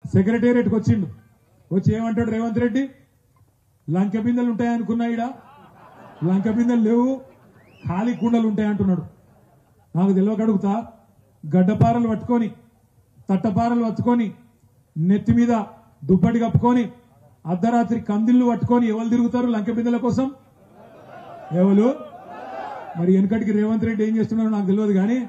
సెక్రటేరియట్కి వచ్చిండు వచ్చి ఏమంటాడు రేవంత్ రెడ్డి లంక బిందెలు ఉంటాయనుకున్నా ఈడ లంక బిందెలు లేవు ఖాళీ కుండలు ఉంటాయంటున్నాడు నాకు తెలియక అడుగుతా గడ్డపారలు పట్టుకొని తట్టపారలు పట్టుకొని నెత్తి మీద దుప్పటి కప్పుకొని అర్ధరాత్రి కందిళ్ళు పట్టుకొని ఎవరు తిరుగుతారు లంక బిందెల కోసం ఎవరు మరి వెనకటికి రేవంత్ రెడ్డి ఏం చేస్తున్నాడో నాకు తెలియదు కానీ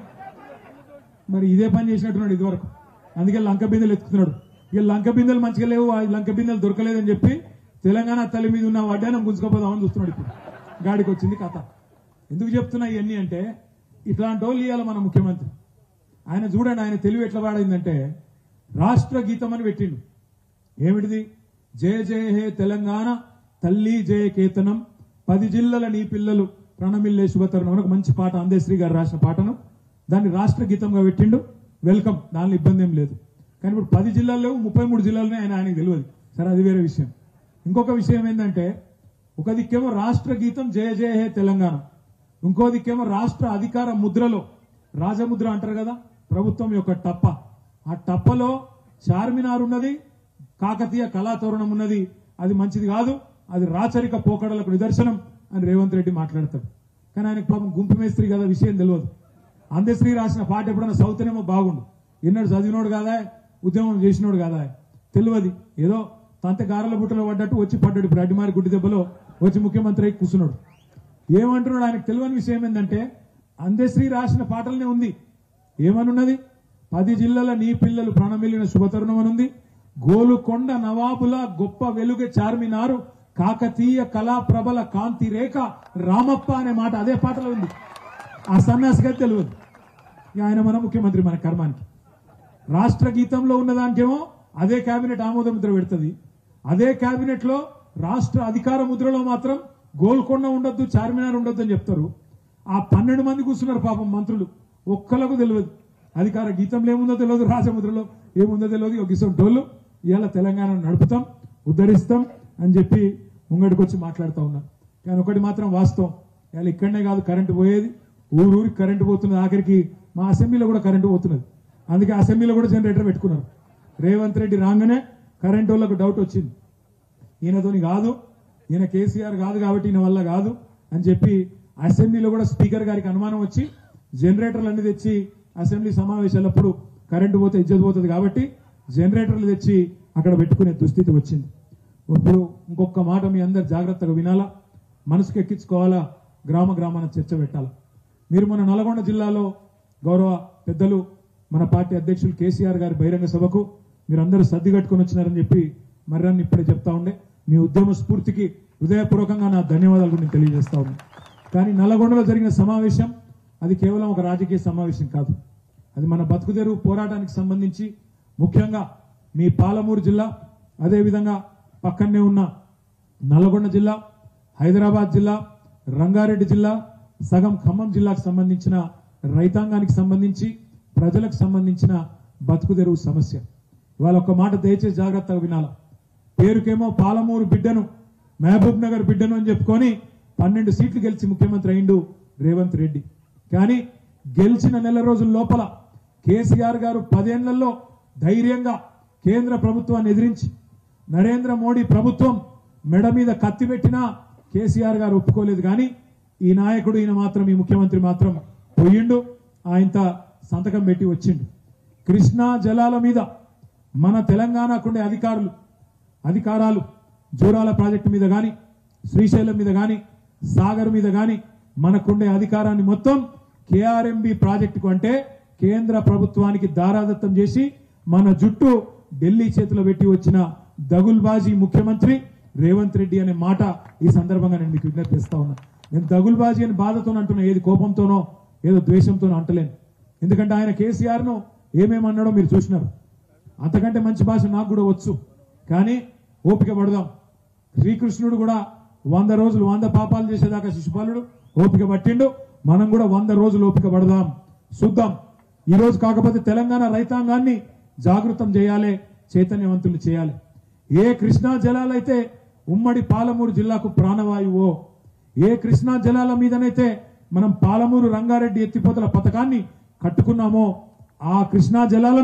మరి ఇదే పని చేసినట్టున్నాడు ఇదివరకు అందుకే లంక బిందెలు ఎత్తుకుతున్నాడు ఇక లంక బిందెలు మంచిగా లేవు ఆ లంక బిందెలు దొరకలేదని చెప్పి తెలంగాణ తల్లి మీద ఉన్న వడ్డానం గుంజుకోపోదామని చూస్తున్నాడు ఇప్పుడు గాడికి వచ్చింది కథ ఎందుకు చెప్తున్నా ఇవన్నీ అంటే ఇట్లాంటి వాళ్ళు ఇవ్వాలి మన ముఖ్యమంత్రి ఆయన చూడండి ఆయన తెలివి ఎట్లా వాడైందంటే రాష్ట్ర గీతం అని పెట్టిండు ఏమిటిది జయ జయ హే తెలంగాణ తల్లి జయ కేతనం పది జిల్లల నీ పిల్లలు ప్రణమిల్లే శుభతరుణం అని ఒక మంచి పాట అందేశ్రీ గారు రాసిన పాటను దాన్ని రాష్ట్ర గీతంగా పెట్టిండు వెల్కమ్ దానిలో ఇబ్బంది ఏం లేదు కానీ ఇప్పుడు పది జిల్లాలు లేవు ముప్పై మూడు జిల్లాలనే ఆయన ఆయనకు తెలియదు సరే అది వేరే విషయం ఇంకొక విషయం ఏంటంటే ఒక దిక్కేమో రాష్ట్ర గీతం జయ జయ హే తెలంగాణ ఇంకో దిక్కేమో రాష్ట్ర అధికార ముద్రలో రాజముద్ర అంటారు కదా ప్రభుత్వం యొక్క టప్ప ఆ టప్పలో చార్మినార్ ఉన్నది కాకతీయ కళాతోరణం ఉన్నది అది మంచిది కాదు అది రాచరిక పోకడలకు నిదర్శనం అని రేవంత్ రెడ్డి మాట్లాడతాడు కానీ ఆయనకు పాపం గుంపు మేస్త్రి కదా విషయం తెలియదు అందశ్రీ రాసిన పాట ఎప్పుడైనా సౌతనేమో బాగుండు ఎన్నడు చదివినోడు కాదా ఉద్యమం చేసినోడు కాదా తెలియదు ఏదో తంత గారెల బుట్టలో పడ్డట్టు వచ్చి పడ్డాడు ఇప్పుడు అడ్డిమారి గుడ్డి దెబ్బలో వచ్చి ముఖ్యమంత్రి అయి కూర్చున్నాడు ఏమంటున్నాడు ఆయనకు తెలియని విషయం ఏంటంటే అందశ్రీ రాసిన పాటలనే ఉంది ఏమనున్నది పది జిల్లాల నీ పిల్లలు ప్రాణమిల్లిన శుభతరుణం అని ఉంది గోలుకొండ నవాబుల గొప్ప వెలుగ చార్మినారు కాకతీయ కళా ప్రబల కాంతి రేఖ రామప్ప అనే మాట అదే పాటలో ఉంది ఆ సన్యాసిగా తెలియదు ఇక ఆయన మన ముఖ్యమంత్రి మన కర్మానికి రాష్ట్ర గీతంలో ఉన్న దానికేమో అదే కేబినెట్ ఆమోద ముద్ర పెడుతుంది అదే కేబినెట్ లో రాష్ట్ర అధికార ముద్రలో మాత్రం గోల్కొండ ఉండొద్దు చార్మినార్ ఉండొద్దు అని చెప్తారు ఆ పన్నెండు మంది కూర్చున్నారు పాపం మంత్రులు ఒక్కలకు తెలియదు అధికార గీతంలో ఏముందో తెలియదు రాజముద్రలో ఏముందో తెలియదు ఒక ఇసం టోళ్ళు ఇవాళ తెలంగాణ నడుపుతాం ఉద్ధరిస్తాం అని చెప్పి ముంగడికి వచ్చి మాట్లాడుతూ ఉన్నారు కానీ ఒకటి మాత్రం వాస్తవం ఇవాళ ఇక్కడనే కాదు కరెంటు పోయేది ఊరూరికి కరెంటు పోతున్నది ఆఖరికి మా అసెంబ్లీలో కూడా కరెంటు పోతున్నది అందుకే అసెంబ్లీలో కూడా జనరేటర్ పెట్టుకున్నారు రేవంత్ రెడ్డి రాగానే కరెంటు వాళ్ళకు డౌట్ వచ్చింది ఈయనతోని కాదు ఈయన కేసీఆర్ కాదు కాబట్టి ఈయన వల్ల కాదు అని చెప్పి అసెంబ్లీలో కూడా స్పీకర్ గారికి అనుమానం వచ్చి జనరేటర్లు అన్ని తెచ్చి అసెంబ్లీ సమావేశాలప్పుడు కరెంటు పోతే ఇజ్జత్ పోతుంది కాబట్టి జనరేటర్లు తెచ్చి అక్కడ పెట్టుకునే దుస్థితి వచ్చింది ఇప్పుడు ఇంకొక మాట మీ అందరు జాగ్రత్తగా వినాలా మనసుకు ఎక్కించుకోవాలా గ్రామ గ్రామాన చర్చ పెట్టాలా మీరు మన నల్గొండ జిల్లాలో గౌరవ పెద్దలు మన పార్టీ అధ్యక్షులు కేసీఆర్ గారి బహిరంగ సభకు మీరందరూ సర్ది కట్టుకొని వచ్చినారని చెప్పి మర్రాన్ని ఇప్పుడే చెప్తా ఉండే మీ ఉద్యమ స్ఫూర్తికి హృదయపూర్వకంగా నా ధన్యవాదాలు కూడా నేను తెలియజేస్తా ఉన్నాను కానీ నల్లగొండలో జరిగిన సమావేశం అది కేవలం ఒక రాజకీయ సమావేశం కాదు అది మన బతుకుదెరువు పోరాటానికి సంబంధించి ముఖ్యంగా మీ పాలమూరు జిల్లా అదేవిధంగా పక్కనే ఉన్న నల్గొండ జిల్లా హైదరాబాద్ జిల్లా రంగారెడ్డి జిల్లా సగం ఖమ్మం జిల్లాకు సంబంధించిన రైతాంగానికి సంబంధించి ప్రజలకు సంబంధించిన బతుకుదెరువు సమస్య ఇవాళ ఒక మాట దయచేసి జాగ్రత్తగా వినాల పేరుకేమో పాలమూరు బిడ్డను మహబూబ్ నగర్ బిడ్డను అని చెప్పుకొని పన్నెండు సీట్లు గెలిచి ముఖ్యమంత్రి అయిండు రేవంత్ రెడ్డి కానీ గెలిచిన నెల రోజుల లోపల కేసీఆర్ గారు పదేళ్లలో ధైర్యంగా కేంద్ర ప్రభుత్వాన్ని ఎదిరించి నరేంద్ర మోడీ ప్రభుత్వం మెడ మీద కత్తి పెట్టినా కేసీఆర్ గారు ఒప్పుకోలేదు కానీ ఈ నాయకుడు ఈయన మాత్రం ఈ ముఖ్యమంత్రి మాత్రం పోయిండు ఆయనత సంతకం పెట్టి వచ్చిండు కృష్ణా జలాల మీద మన తెలంగాణకుండే అధికారులు అధికారాలు జూరాల ప్రాజెక్టు మీద గాని శ్రీశైలం మీద గాని సాగర్ మీద గాని మనకుండే అధికారాన్ని మొత్తం కేఆర్ఎంబి ప్రాజెక్టుకు అంటే కేంద్ర ప్రభుత్వానికి దారాదత్తం చేసి మన జుట్టు ఢిల్లీ చేతిలో పెట్టి వచ్చిన దగుల్బాజీ ముఖ్యమంత్రి రేవంత్ రెడ్డి అనే మాట ఈ సందర్భంగా నేను మీకు విజ్ఞప్తి చేస్తా ఉన్నా నేను దగుల్బాజీ అని బాధతో అంటున్నా ఏది కోపంతోనో ఏదో ద్వేషంతోనో అంటలేను ఎందుకంటే ఆయన కేసీఆర్ ను ఏమేమన్నాడో మీరు చూసినారు అంతకంటే మంచి భాష నాకు కూడా వచ్చు కానీ ఓపిక పడదాం శ్రీకృష్ణుడు కూడా వంద రోజులు వంద పాపాలు చేసేదాకా శిశుపాలుడు ఓపిక పట్టిండు మనం కూడా వంద రోజులు ఓపిక పడదాం చూద్దాం ఈ రోజు కాకపోతే తెలంగాణ రైతాంగాన్ని జాగృతం చేయాలి చైతన్యవంతులు చేయాలి ఏ కృష్ణా జలాలైతే ఉమ్మడి పాలమూరు జిల్లాకు ప్రాణవాయువో ఏ కృష్ణా జలాల మీదనైతే మనం పాలమూరు రంగారెడ్డి ఎత్తిపోతల పథకాన్ని కట్టుకున్నామో ఆ కృష్ణా జలాలను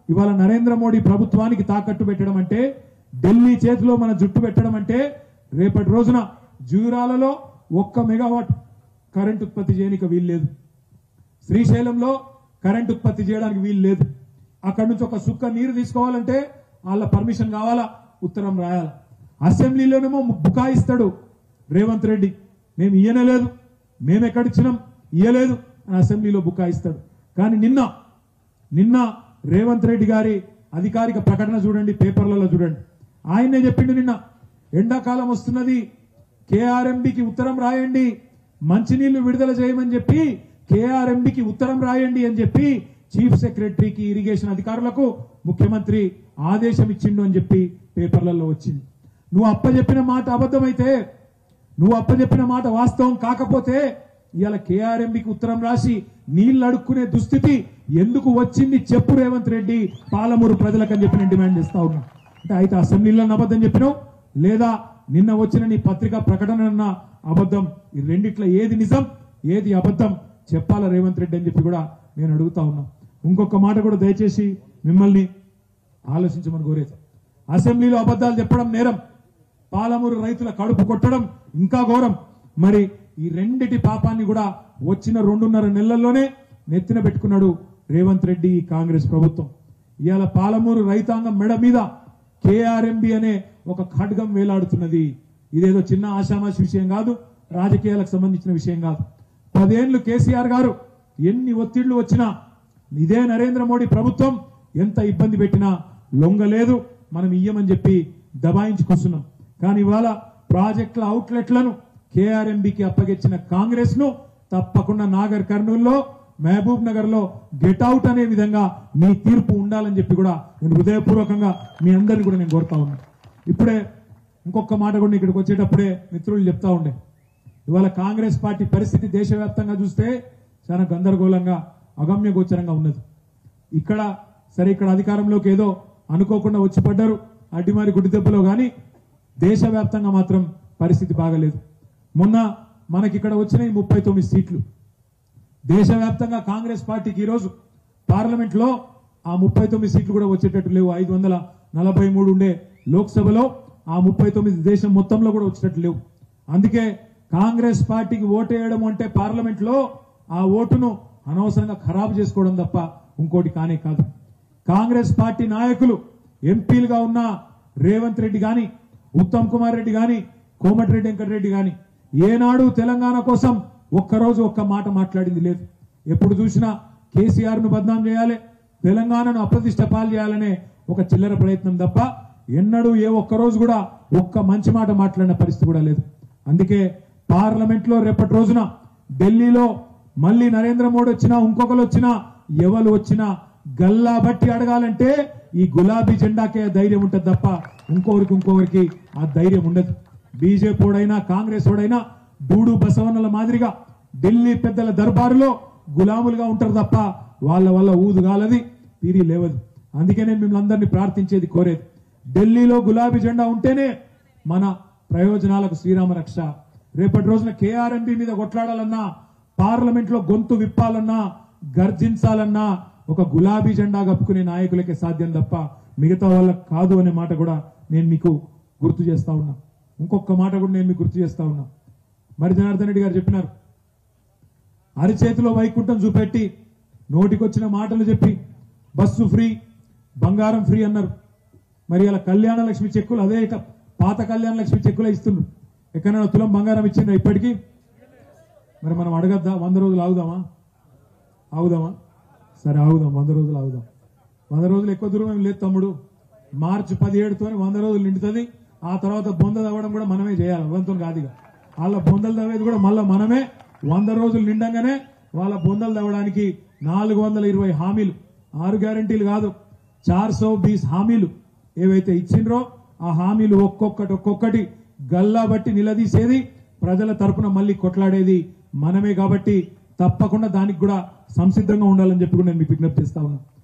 ఇవాళ నరేంద్ర మోడీ ప్రభుత్వానికి తాకట్టు పెట్టడం అంటే ఢిల్లీ చేతిలో మన జుట్టు పెట్టడం అంటే రేపటి రోజున జూరాలలో ఒక్క మెగావాట్ కరెంట్ ఉత్పత్తి చేయడానికి వీల్లేదు శ్రీశైలంలో కరెంట్ ఉత్పత్తి చేయడానికి వీలు లేదు అక్కడి నుంచి ఒక సుక్క నీరు తీసుకోవాలంటే వాళ్ళ పర్మిషన్ కావాలా ఉత్తరం రాయాలి అసెంబ్లీలోనేమో బుకాయిస్తాడు రేవంత్ రెడ్డి మేము ఇయ్యనలేదు మేము ఎక్కడిచ్చినాం ఇయ్యలేదు అని అసెంబ్లీలో బుకాయిస్తాడు కానీ నిన్న నిన్న రేవంత్ రెడ్డి గారి అధికారిక ప్రకటన చూడండి పేపర్లలో చూడండి ఆయనే చెప్పిండు నిన్న ఎండాకాలం వస్తున్నది కేఆర్ఎంబికి ఉత్తరం రాయండి మంచినీళ్లు విడుదల చేయమని చెప్పి కేఆర్ఎంబికి ఉత్తరం రాయండి అని చెప్పి చీఫ్ సెక్రటరీకి ఇరిగేషన్ అధికారులకు ముఖ్యమంత్రి ఆదేశం ఇచ్చిండు అని చెప్పి పేపర్లలో వచ్చింది నువ్వు అప్పచెప్పిన మాట అబద్ధమైతే నువ్వు అప్పచెప్పిన మాట వాస్తవం కాకపోతే ఇవాళ కేఆర్ఎంబికి ఉత్తరం రాసి నీళ్లు అడుక్కునే దుస్థితి ఎందుకు వచ్చింది చెప్పు రేవంత్ రెడ్డి పాలమూరు ప్రజలకని చెప్పి నేను డిమాండ్ చేస్తా ఉన్నా అంటే అయితే అసెంబ్లీలో అబద్ధం చెప్పినావు లేదా నిన్న వచ్చిన నీ పత్రికా ప్రకటన అన్న అబద్ధం ఈ రెండిట్లో ఏది నిజం ఏది అబద్ధం చెప్పాలా రేవంత్ రెడ్డి అని చెప్పి కూడా నేను అడుగుతా ఉన్నా ఇంకొక మాట కూడా దయచేసి మిమ్మల్ని ఆలోచించమని కోరేది అసెంబ్లీలో అబద్ధాలు చెప్పడం నేరం పాలమూరు రైతుల కడుపు కొట్టడం ఇంకా ఘోరం మరి ఈ రెండిటి పాపాన్ని కూడా వచ్చిన రెండున్నర నెలల్లోనే నెత్తిన పెట్టుకున్నాడు రేవంత్ రెడ్డి ఈ కాంగ్రెస్ ప్రభుత్వం ఇవాళ పాలమూరు రైతాంగం మెడ మీద కేఆర్ఎంబి అనే ఒక ఖడ్గం వేలాడుతున్నది ఇదేదో చిన్న ఆషామాషి విషయం కాదు రాజకీయాలకు సంబంధించిన విషయం కాదు పదేళ్లు కేసీఆర్ గారు ఎన్ని ఒత్తిళ్లు వచ్చినా ఇదే నరేంద్ర మోడీ ప్రభుత్వం ఎంత ఇబ్బంది పెట్టినా లొంగలేదు మనం ఇయ్యమని చెప్పి దబాయించి కూర్చున్నాం కానీ ఇవాళ ప్రాజెక్టుల అవుట్లెట్లను కేఆర్ఎంబికి అప్పగించిన కాంగ్రెస్ ను తప్పకుండా నాగర్ కర్నూల్లో మహబూబ్ నగర్ లో గెట్ అవుట్ అనే విధంగా మీ తీర్పు ఉండాలని చెప్పి కూడా నేను హృదయపూర్వకంగా మీ అందరిని కూడా నేను కోరుతా ఉన్నాను ఇప్పుడే ఇంకొక మాట కూడా ఇక్కడికి వచ్చేటప్పుడే మిత్రులు చెప్తా ఉండే ఇవాళ కాంగ్రెస్ పార్టీ పరిస్థితి దేశవ్యాప్తంగా చూస్తే చాలా గందరగోళంగా అగమ్య గోచరంగా ఉన్నది ఇక్కడ సరే ఇక్కడ అధికారంలోకి ఏదో అనుకోకుండా వచ్చి పడ్డారు అడ్డిమారి గుడ్డి దెబ్బలో కానీ దేశవ్యాప్తంగా మాత్రం పరిస్థితి బాగలేదు మొన్న మనకి ఇక్కడ వచ్చిన ఈ ముప్పై తొమ్మిది సీట్లు దేశవ్యాప్తంగా కాంగ్రెస్ పార్టీకి ఈరోజు పార్లమెంట్ లో ఆ ముప్పై తొమ్మిది సీట్లు కూడా వచ్చేటట్టు లేవు ఐదు వందల నలభై మూడు ఉండే లోక్సభలో ఆ ముప్పై తొమ్మిది దేశం మొత్తంలో కూడా వచ్చేటట్టు లేవు అందుకే కాంగ్రెస్ పార్టీకి ఓటేయడం అంటే పార్లమెంట్ లో ఆ ఓటును అనవసరంగా ఖరాబు చేసుకోవడం తప్ప ఇంకోటి కానే కాదు కాంగ్రెస్ పార్టీ నాయకులు ఎంపీలుగా ఉన్న రేవంత్ రెడ్డి గాని ఉత్తమ్ కుమార్ రెడ్డి గాని కోమటిరెడ్డి వెంకటరెడ్డి గాని ఏనాడు తెలంగాణ కోసం ఒక్కరోజు ఒక్క మాట మాట్లాడింది లేదు ఎప్పుడు చూసినా కేసీఆర్ ను బద్నాం చేయాలి తెలంగాణను అప్రతిష్ట పాలు చేయాలనే ఒక చిల్లర ప్రయత్నం తప్ప ఎన్నడూ ఏ ఒక్క రోజు కూడా ఒక్క మంచి మాట మాట్లాడిన పరిస్థితి కూడా లేదు అందుకే పార్లమెంట్ లో రేపటి రోజున ఢిల్లీలో మళ్ళీ నరేంద్ర మోడీ వచ్చినా ఇంకొకరు వచ్చినా ఎవరు వచ్చినా గల్లా బట్టి అడగాలంటే ఈ గులాబీ జెండాకే ఆ ధైర్యం ఉంటుంది తప్ప ఇంకొకరికి ఇంకొకరికి ఆ ధైర్యం ఉండదు బీజేపీ ఓడైనా కాంగ్రెస్ ఓడైనా డూడు బసవన్నల మాదిరిగా ఢిల్లీ పెద్దల దర్బారులో గులాములుగా ఉంటారు తప్ప వాళ్ళ వల్ల ఊదుగాలది తీరి లేవదు అందుకే నేను మిమ్మల్ని అందరినీ ప్రార్థించేది కోరేది ఢిల్లీలో గులాబీ జెండా ఉంటేనే మన ప్రయోజనాలకు శ్రీరామ రక్ష రేపటి రోజున కేఆర్ఎంపీ మీద కొట్లాడాలన్నా పార్లమెంట్ లో గొంతు విప్పాలన్నా గర్జించాలన్నా ఒక గులాబీ జెండా కప్పుకునే నాయకులకే సాధ్యం తప్ప మిగతా వాళ్ళకి కాదు అనే మాట కూడా నేను మీకు గుర్తు చేస్తా ఉన్నా ఇంకొక మాట కూడా నేను మీకు గుర్తు చేస్తా ఉన్నా మరి జనార్దన్ రెడ్డి గారు చెప్పినారు అరిచేతిలో వైకుంఠం చూపెట్టి నోటికొచ్చిన మాటలు చెప్పి బస్సు ఫ్రీ బంగారం ఫ్రీ అన్నారు మరి అలా కళ్యాణ లక్ష్మి చెక్కులు అదే ఇక పాత కళ్యాణ లక్ష్మి చెక్కులే ఇస్తుండ్రు ఎక్కడైనా తులం బంగారం ఇచ్చిండ్రా ఇప్పటికీ మరి మనం అడగద్దా వంద రోజులు ఆగుదామా ఆగుదామా సరే ఆగుదాం వంద రోజులు ఆగుదాం వంద రోజులు ఎక్కువ దూరం ఏం లేదు తమ్ముడు మార్చి పదిహేడుతోనే వంద రోజులు నిండుతుంది ఆ తర్వాత బొంద తవ్వడం కూడా మనమే చేయాలి వంతులు కాదు ఇక వాళ్ళ బొందలు తవ్వేది కూడా మళ్ళీ మనమే వంద రోజులు నిండంగానే వాళ్ళ బొందలు తవ్వడానికి నాలుగు వందల ఇరవై హామీలు ఆరు గ్యారంటీలు కాదు చార్ సో బీస్ హామీలు ఏవైతే ఇచ్చిండ్రో ఆ హామీలు ఒక్కొక్కటి ఒక్కొక్కటి గల్లా బట్టి నిలదీసేది ప్రజల తరపున మళ్ళీ కొట్లాడేది మనమే కాబట్టి తప్పకుండా దానికి కూడా సంసిద్ధంగా ఉండాలని చెప్పి కూడా నేను మీకు విజ్ఞప్తి చేస్తా ఉన్నాను